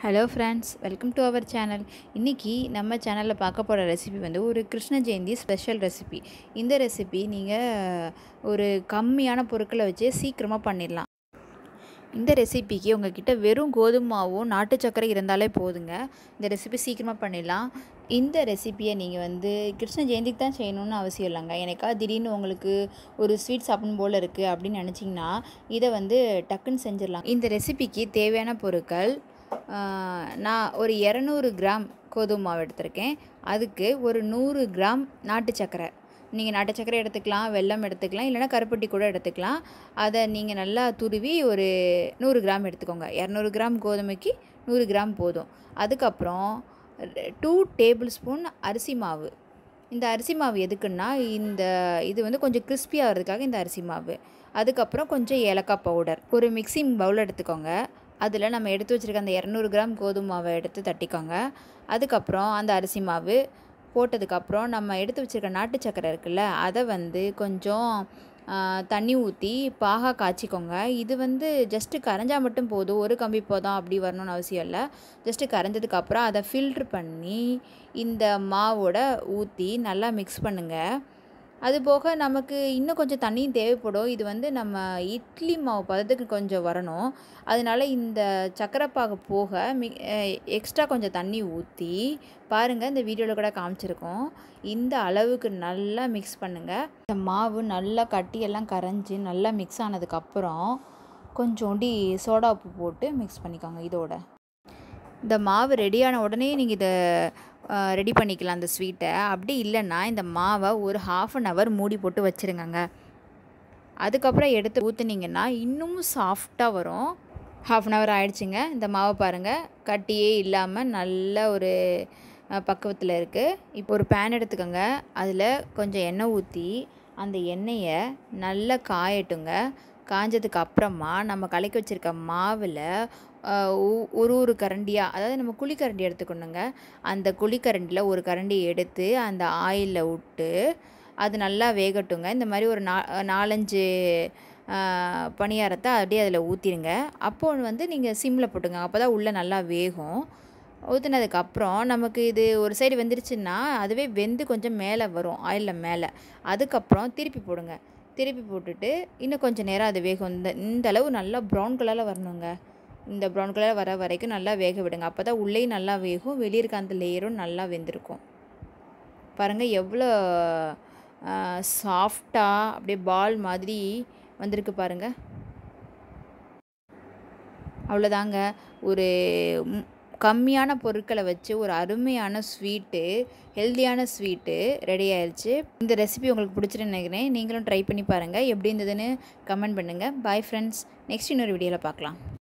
hello friends welcome to our channel இன்றைக்கி நம்ம சேனலில் பார்க்க போகிற ரெசிபி வந்து ஒரு கிருஷ்ண ஜெயந்தி ஸ்பெஷல் ரெசிபி இந்த ரெசிபி நீங்கள் ஒரு கம்மியான பொருட்களை வச்சு சீக்கிரமாக பண்ணிடலாம் இந்த ரெசிபிக்கு உங்ககிட்ட வெறும் கோதுமாவும் நாட்டு சர்க்கரை இருந்தாலே போதுங்க இந்த ரெசிபி சீக்கிரமாக பண்ணிடலாம் இந்த ரெசிப்பியை நீங்கள் வந்து கிருஷ்ண ஜெயந்திக்கு தான் செய்யணும்னு அவசியம் இல்லைங்க எனக்கா திடீர்னு உங்களுக்கு ஒரு ஸ்வீட் சாப்பிடணும் போல் இருக்குது அப்படின்னு நினச்சிங்கன்னா இதை வந்து டக்குன்னு செஞ்சிடலாம் இந்த ரெசிபிக்கு தேவையான பொருட்கள் ஆஹ், நான் ஒரு இரநூறு கிராம் கோதுமை மாவு எடுத்திருக்கேன் அதுக்கு ஒரு நூறு கிராம் நாட்டு சர்க்கரை நீங்கள் நாட்டு சர்க்கரை எடுத்துக்கலாம் வெல்லம் எடுத்துக்கலாம் இல்லைனா கருப்பட்டி கூட எடுத்துக்கலாம் அதை நீங்கள் நல்லா துருவி ஒரு நூறு கிராம் எடுத்துக்கோங்க இரநூறு கிராம் கோதுமைக்கு நூறு கிராம் போதும் அதுக்கப்புறம் டூ டேபிள் ஸ்பூன் அரிசி மாவு இந்த அரிசி மாவு எதுக்குன்னா இந்த இது வந்து கொஞ்சம் crispy ஆகிறதுக்காக இந்த அரிசி மாவு அதுக்கப்புறம் கொஞ்சம் ஏலக்காய் பவுடர் ஒரு மிக்சிங் பவுல் எடுத்துக்கோங்க அதில் நம்ம எடுத்து வச்சுருக்க அந்த இரநூறு கிராம் கோதுமை மாவை எடுத்து தட்டிக்கோங்க அதுக்கப்புறம் அந்த அரிசி மாவு போட்டதுக்கப்புறம் நம்ம எடுத்து வச்சுருக்க நாட்டு சக்கரை இருக்குல்ல அதை வந்து கொஞ்சம் ஆ, தண்ணி ஊற்றி பாகா காய்ச்சிக்கோங்க இது வந்து ஜஸ்ட்டு கரைஞ்சா மட்டும் போதும் ஒரு கம்பி போதும் அப்படி வரணும்னு அவசியம் இல்லை ஜஸ்ட்டு கரைஞ்சதுக்கப்புறம் அதை ஃபில்ட்ரு பண்ணி இந்த மாவோட ஊற்றி நல்லா மிக்ஸ் பண்ணுங்கள் அது போக நமக்கு இன்னும் கொஞ்சம் தண்ணியும் தேவைப்படும் இது வந்து நம்ம இட்லி மாவு பதத்துக்கு கொஞ்சம் வரணும் அதனால இந்த சக்கரைப்பாகு போக மி எக்ஸ்ட்ரா கொஞ்சம் தண்ணி ஊற்றி பாருங்கள் இந்த வீடியோவில் கூட காமிச்சிருக்கோம் இந்த அளவுக்கு நல்லா மிக்ஸ் பண்ணுங்கள் இந்த மாவு நல்லா கட்டியெல்லாம் கரைஞ்சி நல்லா மிக்ஸ் ஆனதுக்கப்புறம் கொஞ்சோண்டி சோடா உப்பு போட்டு மிக்ஸ் பண்ணிக்கோங்க இதோட இந்த மாவு ரெடியான உடனே நீங்கள் இதை ரெடி பண்ணிக்கலாம் அந்த ஸ்வீட்டை அப்படி இல்லைன்னா இந்த மாவை ஒரு ஹாஃப் அன் ஹவர் மூடி போட்டு வச்சுருங்கங்க அதுக்கப்புறம் எடுத்து ஊற்றுனீங்கன்னா இன்னும் சாஃப்டாக வரும் ஹாஃப் அன் ஹவர் ஆயிடுச்சுங்க இந்த மாவை பாருங்கள் கட்டியே இல்லாமல் நல்ல ஒரு பக்குவத்தில் இருக்குது இப்போ ஒரு பேன் எடுத்துக்கோங்க அதில் கொஞ்சம் எண்ணெய் ஊற்றி அந்த எண்ணெயை நல்லா காயட்டுங்க காஞ்சதுக்கு அப்புறமா நம்ம கலக்கி வச்சுருக்க மாவில் ஆஹ், ஒ- ஒரு ஒரு கரண்டியாக அதாவது நம்ம குழிக்கரண்டி எடுத்துக்கணுங்க அந்த குழிக்கரண்டியில் ஒரு கரண்டி எடுத்து அந்த ஆயிலில் விட்டு அது நல்லா வேகட்டுங்க இந்த மாதிரி ஒரு நா நாலஞ்சு ஆஹ், பணியாரத்தை அப்படியே அதில் ஊற்றிடுங்க அப்போ வந்து நீங்கள் சிம்மில் போட்டுங்க அப்போ தான் உள்ளே நல்லா வேகும் ஊற்றுனதுக்கப்புறம் நமக்கு இது ஒரு சைடு வெந்துருச்சுன்னா அதுவே வெந்து கொஞ்சம் மேலே வரும் ஆயிலில் மேலே அதுக்கப்புறம் திருப்பி போடுங்க திருப்பி போட்டுட்டு இன்னும் கொஞ்சம் நேரம் அது வேகும் இந்த இந்த அளவு நல்லா ப்ரௌன் கலரில் வரணுங்க இந்த ப்ரௌன் கலர் வர வரைக்கும் நல்லா வேக விடுங்க அப்போ தான் உள்ளேயும் நல்லா வேகும் வெளியே இருக்க அந்த லேயரும் நல்லா வெந்திருக்கும் பாருங்கள் எவ்வளோ சாஃப்டாக அப்படியே பால் மாதிரி வந்திருக்கு பாருங்கள் அவ்வளோதாங்க ஒரு ம், கம்மியான பொருட்களை வச்சு ஒரு அருமையான ஸ்வீட்டு ஹெல்தியான ஸ்வீட்டு ரெடி ஆயிடுச்சு இந்த ரெசிபி உங்களுக்கு பிடிச்சிருன்னு நினைக்கிறேன் நீங்களும் ட்ரை பண்ணி பாருங்கள் எப்படி இருந்ததுன்னு கமெண்ட் பண்ணுங்கள் பாய் ஃப்ரெண்ட்ஸ் நெக்ஸ்ட் இன்னொரு வீடியோவில் பார்க்கலாம்